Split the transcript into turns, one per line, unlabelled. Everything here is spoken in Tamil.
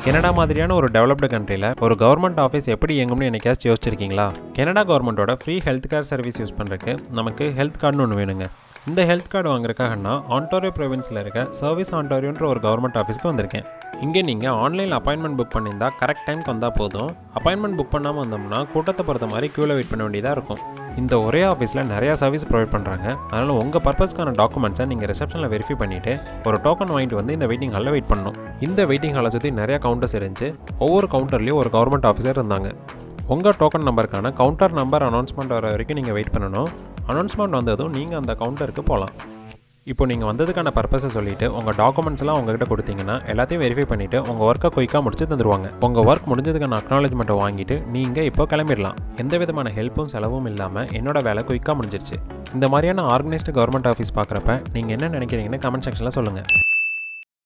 கனடா மாதிரியான ஒரு டெவலப்டு கண்ட்ரியில் ஒரு கவர்மெண்ட் ஆஃபீஸ் எப்படி இயங்கும்னு என்னைக்காச்சும் யோசிச்சிருக்கீங்களா கனடா கவர்மெண்ட்டோட free health care service use பண்ணுறதுக்கு நமக்கு ஹெல்த் கார்டுன்னு ஒன்று வேணுங்க இந்த ஹெல்த் கார்டு வாங்குறதுக்காகனா ஆன்டாரியோ ப்ரொவின்ஸில் இருக்க சர்வீஸ் ஆன்டாரியோன்ற ஒரு கவர்மெண்ட் ஆஃபீஸ்க்கு வந்திருக்கேன் இங்கே நீங்கள் ஆன்லைனில் அப்பாயின்மெண்ட் புக் பண்ணியிருந்தா கரெக்ட் டைம்க்கு வந்தால் போதும் அப்பாயின்மெண்ட் புக் பண்ணாமல் வந்தோம்னா கூட்டத்தை பொறுத்த மாதிரி க்யூவில் வெயிட் பண்ண வேண்டியதாக இருக்கும் இந்த ஒரே ஆஃபீஸில் நிறையா சர்வீஸ் ப்ரொவைட் பண்ணுறாங்க அதனால் உங்கள் பர்பஸ்க்கான டாக்குமெண்ட்ஸை நீங்கள் ரிசப்ஷனில் வெரிஃபை பண்ணிவிட்டு ஒரு டோக்கன் வாங்கிட்டு வந்து இந்த வெயிட்டிங் ஹாலில் வெயிட் பண்ணணும் இந்த வெயிட்டிங் ஹாலை சுற்றி நிறையா கவுண்டர்ஸ் இருந்துச்சு ஒவ்வொரு கவுண்டர்லேயும் ஒரு கவர்மெண்ட் ஆஃபீஸர் இருந்தாங்க உங்கள் டோக்கன் நம்பருக்கான கவுண்டர் நம்பர் அனௌன்ஸ்மெண்ட் வர வரைக்கும் நீங்கள் வெயிட் பண்ணணும் அனௌன்ஸ்மெண்ட் வந்ததும் நீங்கள் அந்த கவுண்டருக்கு போகலாம் இப்போ நீங்கள் வந்ததுக்கான பர்பஸை சொல்லிவிட்டு உங்கள் டாக்குமெண்ட்ஸ் எல்லாம் உங்ககிட்ட கொடுத்தீங்கன்னா எல்லாத்தையும் வெரிஃபை பண்ணிவிட்டு உங்கள் ஒர்க்கை குயிக்காக முடிச்சு தந்துருவாங்க உங்கள் ஒர்க் முடிஞ்சதுக்கான அக்னாலஜ்மெண்ட்டை வாங்கிட்டு நீங்கள் இப்போ கிளம்பிடலாம் எந்த விதமான ஹெல்ப்பும் செலவும் இல்லாமல் என்னோட வேலை குயிக்காக முடிஞ்சிருச்சு இந்த மாதிரியான ஆர்கனைஸ்டு கவர்மெண்ட் ஆஃபீஸ் பார்க்குறப்ப நீங்கள் என்ன நினைக்கிறீங்கன்னு கமெண்ட் செக்ஷனில் சொல்லுங்கள்